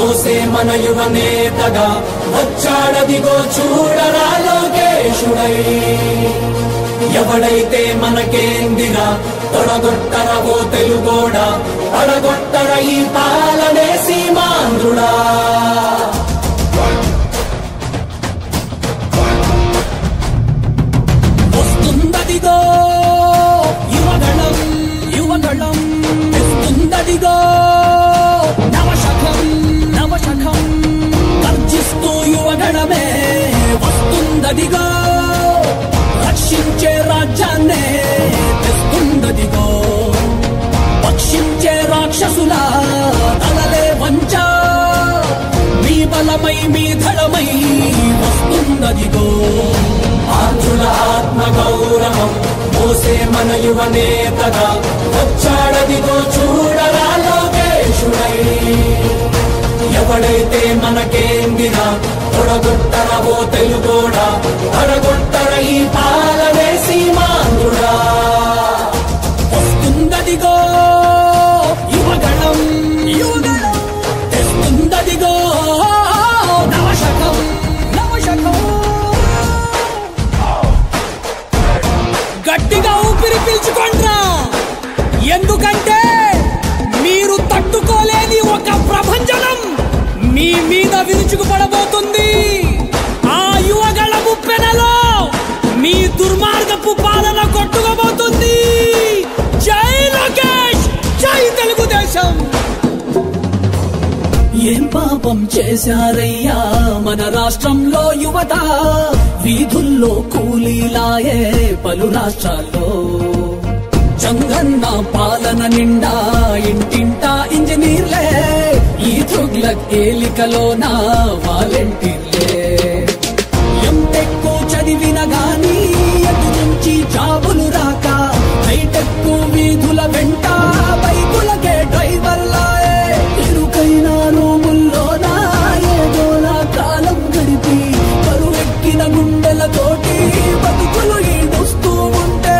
మోసే మన యువ నేతగా వచ్చాడదిగో చూడరా లోకేశుడై ఎవడైతే మనకేందిరా తొడగొట్టరవో తెలుగోడా పడగొట్టర ఈ పాలనే సీమాంధ్రుడా వస్తుందదిగో యువగళం యువగళం తెస్తుందదిగో నవశకం నవశకం గర్జిస్తూ యువగణమే వస్తుందదిగో రక్షించే రాజ్యాన్నే తెస్తుందదిగో పక్షించే రాక్షసుల తలలే వంచ మీ బలమై మీ ధడమై వస్తుందదిగో ఆంధ్రుల ఆత్మ గౌరవం మోసే మన యువ నేతగా వచ్చాడదిగో చూడరా లోకేశుడై ఎవడైతే మనకేందిరా తొడగొట్టరవో తెలుగోడా తొడగొట్టర ఈ పాలనే సీమాంధ్రుడా వస్తుందదిగో యువగణం యువగణం తెస్తుందదిగో నవశకం నవశకం గట్టిగా ఊపిరి పీల్చుకోండ్రా ఎందుకంటే మీరు తట్టుకోలేని ఒక ప్రభంజనం మీ మీద విరుచుకుపడబోతుంది ఆ యువగళ ముప్పెనలో మీ దుర్మార్గపు పాలన కొట్టుకోబోతుంది జై లోకేష్ జై తెలుగుదేశం ఏం పాపం చేశారయ్యా మన రాష్ట్రంలో యువత వీధుల్లో కూలీలాయే పలు రాష్ట్రాల్లో చంగన్న పాలన నిండా ఇంటింటా ఇంజనీర్లే ఈ తుగ్లక్ ఏలికలోన వాలంటీర్లే ఎంటెక్కు చదివిన గాని ఎటు నుంచి జాబులు రాక హైటెక్కు వీధుల వెంట బైకులకే డ్రైవర్లాయే ఇరుకైన రూముల్లోన ఏదోలా కాలం గడిపి కరువెక్కిన గుండెలతోటి బతుకులు ఈడుస్తూ ఉంటే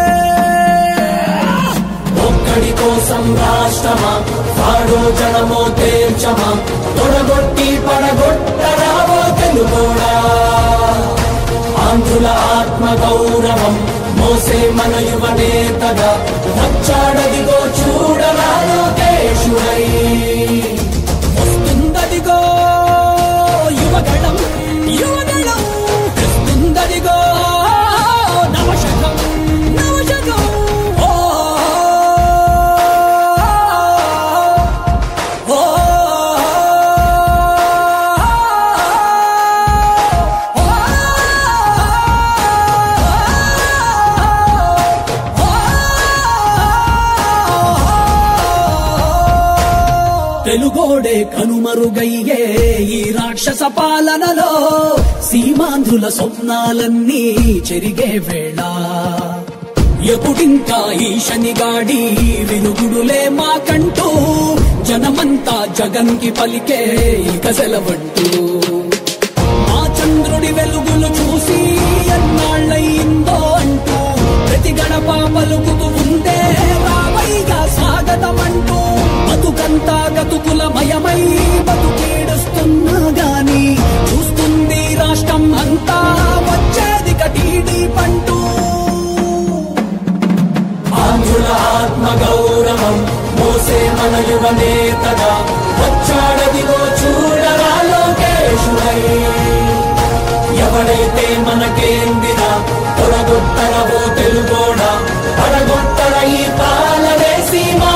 ఒక్కడి కోసం రాష్ట్రమా వాడో జనమో తేల్చమా తొడగొట్టి పడగొట్టరావో తెలుగోడా ఆంధ్రుల ఆత్మ గౌరవం మోసే మన యువ నేతగా వచ్చాడదిగో చూడరా లోకేశుడై వస్తుందదిగో యువగణం యువగణం తెస్తుందదిగో నవశకం నవశకం ఓ ఓ తెలుగోడే కనుమరుగయ్యే ఈ రాక్షస పాలనలో సీమాంధ్రుల స్వప్నాలన్నీ చెరిగే వేళ ఎప్పుడింకా ఈ శనిగాడి విరుగుడులే మాకంటూ జనమంతా జగన్కి పలికే ఇక సెలవంటూ మా చంద్రుడి వెలుగులు చూసి ఎన్నాళ్ళయిందో అంటూ ప్రతి గడప పలుకుతూ ఉందే రావైగా స్వాగతమంటూ బతుకంతా గతుకుల మయమై బతుకీడుస్తున్నా గాని చూస్తుంది రాష్ట్రం అంతా వచ్చేది కటీడీ పంటూ ఆంధ్రుల ఆత్మ గౌరవం మోసే మన యువ నేతగా వచ్చాడదిగో చూడరా లోకేశుడై ఎవడైతే మనకేందిరా తొడగొట్టరవో తెలుగోడా పడగొట్టర ఈ పాలనే సీమా